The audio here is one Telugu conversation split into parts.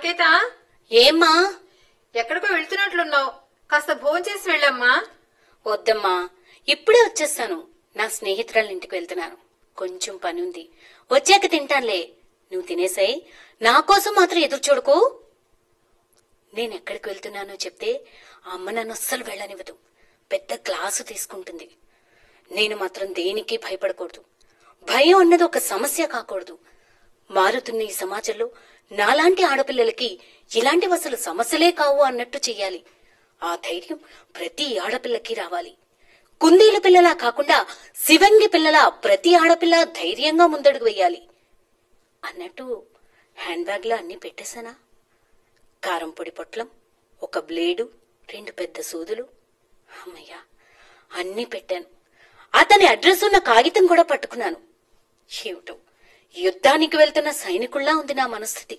సాకేత ఏమ్మా ఎక్కడికో వెళ్తున్నట్లున్నావు కాస్త భోంచేసి వెళ్ళమ్మా వద్దమ్మా ఇప్పుడే వచ్చేస్తాను నా స్నేహితురాల ఇంటికి వెళ్తున్నాను కొంచెం పని ఉంది వచ్చాక తింటానులే నువ్వు తినేసాయి నా కోసం మాత్రం ఎదురు చూడకు నేను ఎక్కడికి వెళ్తున్నానో చెప్తే ఆ అమ్మ నన్ను అస్సలు వెళ్ళనివ్వదు పెద్ద క్లాసు తీసుకుంటుంది నేను మాత్రం దేనికి భయపడకూడదు భయం అన్నది ఒక సమస్య కాకూడదు మారుతున్న ఈ సమాజంలో నాలాంటి ఆడపిల్లలకి ఇలాంటివి అసలు సమస్యలే కావు అన్నట్టు చెయ్యాలి ఆ ధైర్యం ప్రతి ఆడపిల్లకి రావాలి కుందేలు పిల్లలా కాకుండా శివంగి పిల్లలా ప్రతి ఆడపిల్ల ధైర్యంగా ముందడుగు వెయ్యాలి అన్నట్టు హ్యాండ్ బ్యాగ్ లో అన్ని పెట్టేశానా కారం పొడి పొట్లం ఒక బ్లేడు రెండు పెద్ద సూదులు అమ్మయ్యా అన్నీ పెట్టాను అతని అడ్రస్ ఉన్న కాగితం కూడా పట్టుకున్నాను ఏమిటో యుద్ధానికి వెళ్తున్న సైనికుల్లా ఉంది నా మనస్థితి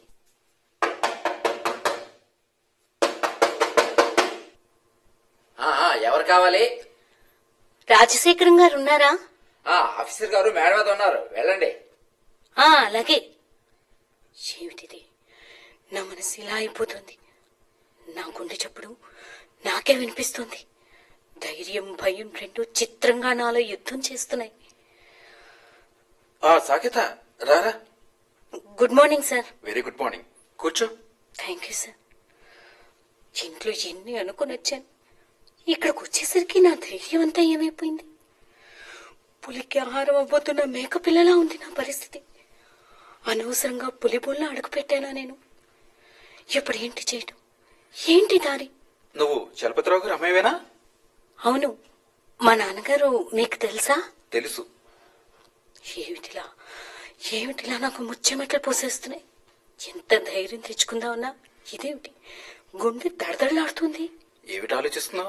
ఆ, ఆ, ఎవరు కావాలి రాజశేఖరం గారు ఉన్నారా ఆ ఆఫీసర్ గారు మేడం మీద ఉన్నారు వెళ్ళండి ఆ అలాగే ఏమిటిది నా మనసు ఇలా అయిపోతుంది నా గుండె చప్పుడు నాకే వినిపిస్తుంది ధైర్యం భయం రెండు చిత్రంగా నాలో యుద్ధం చేస్తున్నాయి ఆ సాకేత రారా good morning sir very good morning కూర్చో థ్యాంక్ యూ సార్ ఇంట్లో ఎన్ని అనుకుని వచ్చాను ఇక్కడికి వచ్చేసరికి నా ధైర్యం అంతా ఏమైపోయింది పులికి ఆహారం అవ్వబోతున్న మేక పిల్లలా ఉంది నా పరిస్థితి అనవసరంగా పులి బోల్లో అడుగు పెట్టానా నేను ఇప్పుడు ఏంటి చేయటం ఏంటి దారి నువ్వు చలపతిరావు గారు అమ్మాయివేనా అవును మా నాన్నగారు మీకు తెలుసా తెలుసు ఏమిటిలా ఏమిటిలా నాకు ముచ్చెమట్లు పోసేస్తున్నాయి ఎంత ధైర్యం తెచ్చుకుందామన్నా ఇదేమిటి గుండె దడదడలాడుతుంది ఏమిటి ఆలోచిస్తున్నావు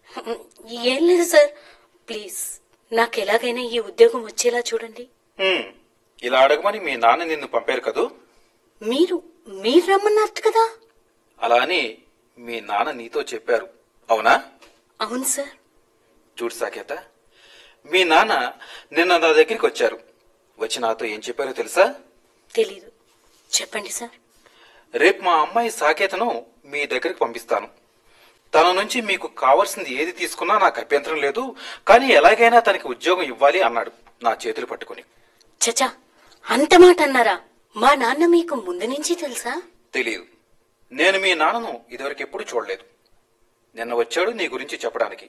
ఏం లేదు సార్ ప్లీజ్ నాకు ఎలాగైనా ఈ ఉద్యోగం వచ్చేలా చూడండి హ్మ్, ఇలా అడగమని మీ నాన్న నిన్ను పంపారు కదూ మీరు మీరు రమ్మన్నారు కదా అలా అని మీ నాన్న నీతో చెప్పారు అవునా అవును సార్ చూడు సాకేత మీ నాన్న నిన్న నా దగ్గరికి వచ్చారు వచ్చి నాతో ఏం చెప్పారో తెలుసా తెలీదు చెప్పండి సార్ రేపు మా అమ్మాయి సాకేతను మీ దగ్గరికి పంపిస్తాను తన నుంచి మీకు కావాల్సింది ఏది తీసుకున్నా నాకు అభ్యంతరం లేదు కానీ ఎలాగైనా తనకి ఉద్యోగం ఇవ్వాలి అన్నాడు నా చేతులు పట్టుకుని చచా అంత మాట అన్నారా మా నాన్న మీకు ముందు నుంచి తెలుసా తెలియదు నేను మీ నాన్నను ఇదివరకు ఎప్పుడు చూడలేదు నిన్న వచ్చాడు నీ గురించి చెప్పడానికి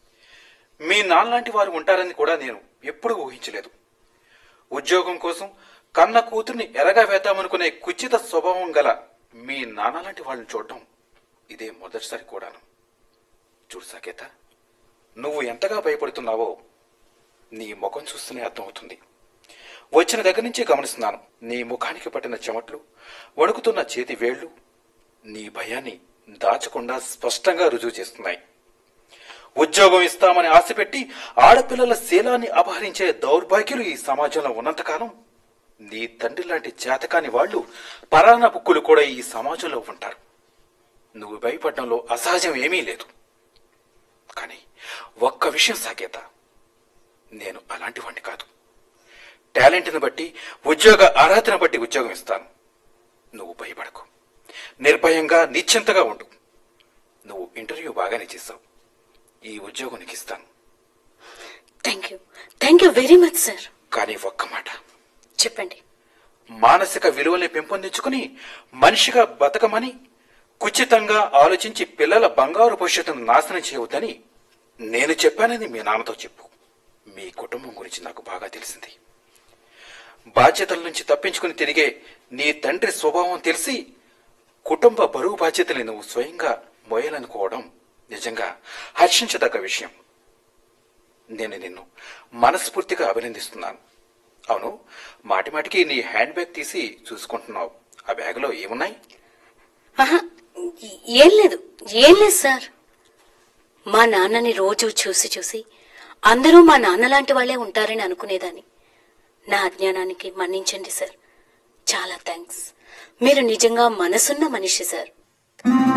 మీ నాన్నలాంటి వారు ఉంటారని కూడా నేను ఎప్పుడూ ఊహించలేదు ఉద్యోగం కోసం కన్న కూతుర్ని ఎరగా వేద్దామనుకునే కుచిత స్వభావం గల మీ నాన్నలాంటి వాళ్ళని చూడటం ఇదే మొదటిసారి కూడాను చూడు సాకేత నువ్వు ఎంతగా భయపడుతున్నావో నీ ముఖం చూస్తూనే అర్థమవుతుంది వచ్చిన దగ్గర నుంచి గమనిస్తున్నాను నీ ముఖానికి పట్టిన చెమట్లు వణుకుతున్న చేతి వేళ్లు నీ భయాన్ని దాచకుండా స్పష్టంగా రుజువు చేస్తున్నాయి ఉద్యోగం ఇస్తామని ఆశపెట్టి ఆడపిల్లల శీలాన్ని అపహరించే దౌర్భాగ్యులు ఈ సమాజంలో ఉన్నంతకాలం నీ తండ్రి లాంటి చేతకాని వాళ్ళు పరాణ బుక్కులు కూడా ఈ సమాజంలో ఉంటారు నువ్వు భయపడడంలో అసహజం ఏమీ లేదు కానీ ఒక్క విషయం సాకేత నేను అలాంటి వాణ్ణి కాదు టాలెంట్ని బట్టి ఉద్యోగ అర్హతను బట్టి ఉద్యోగం ఇస్తాను నువ్వు భయపడకు నిర్భయంగా నిశ్చింతగా ఉండు నువ్వు ఇంటర్వ్యూ బాగానే చేసావు ఈ ఉద్యోగం నీకు ఇస్తాను thank you thank you very much sir కానీ ఒక్క మాట చెప్పండి మానసిక విలువల్ని పెంపొందించుకుని మనిషిగా బతకమని కుచితంగా ఆలోచించి పిల్లల బంగారు భవిష్యత్తును నాశనం చేయవద్దని నేను చెప్పానని మీ నాన్నతో చెప్పు మీ కుటుంబం గురించి నాకు బాగా తెలిసింది బాధ్యతల నుంచి తప్పించుకుని తిరిగే నీ తండ్రి స్వభావం తెలిసి కుటుంబ బరువు బాధ్యతని నువ్వు స్వయంగా మోయాలనుకోవడం నిజంగా హర్షించదగ్గ విషయం నేను నిన్ను మనస్ఫూర్తిగా అభినందిస్తున్నాను అవును మాటి మాటికి నీ హ్యాండ్ బ్యాగ్ తీసి చూసుకుంటున్నావు ఆ బ్యాగ్లో ఏమున్నాయి ఆహా, ఏం లేదు ఏం లేదు సార్ మా నాన్నని రోజు చూసి చూసి అందరూ మా నాన్న లాంటి వాళ్ళే ఉంటారని అనుకునేదాన్ని నా అజ్ఞానానికి మన్నించండి సార్ చాలా థ్యాంక్స్ మీరు నిజంగా మనసున్న మనిషి సార్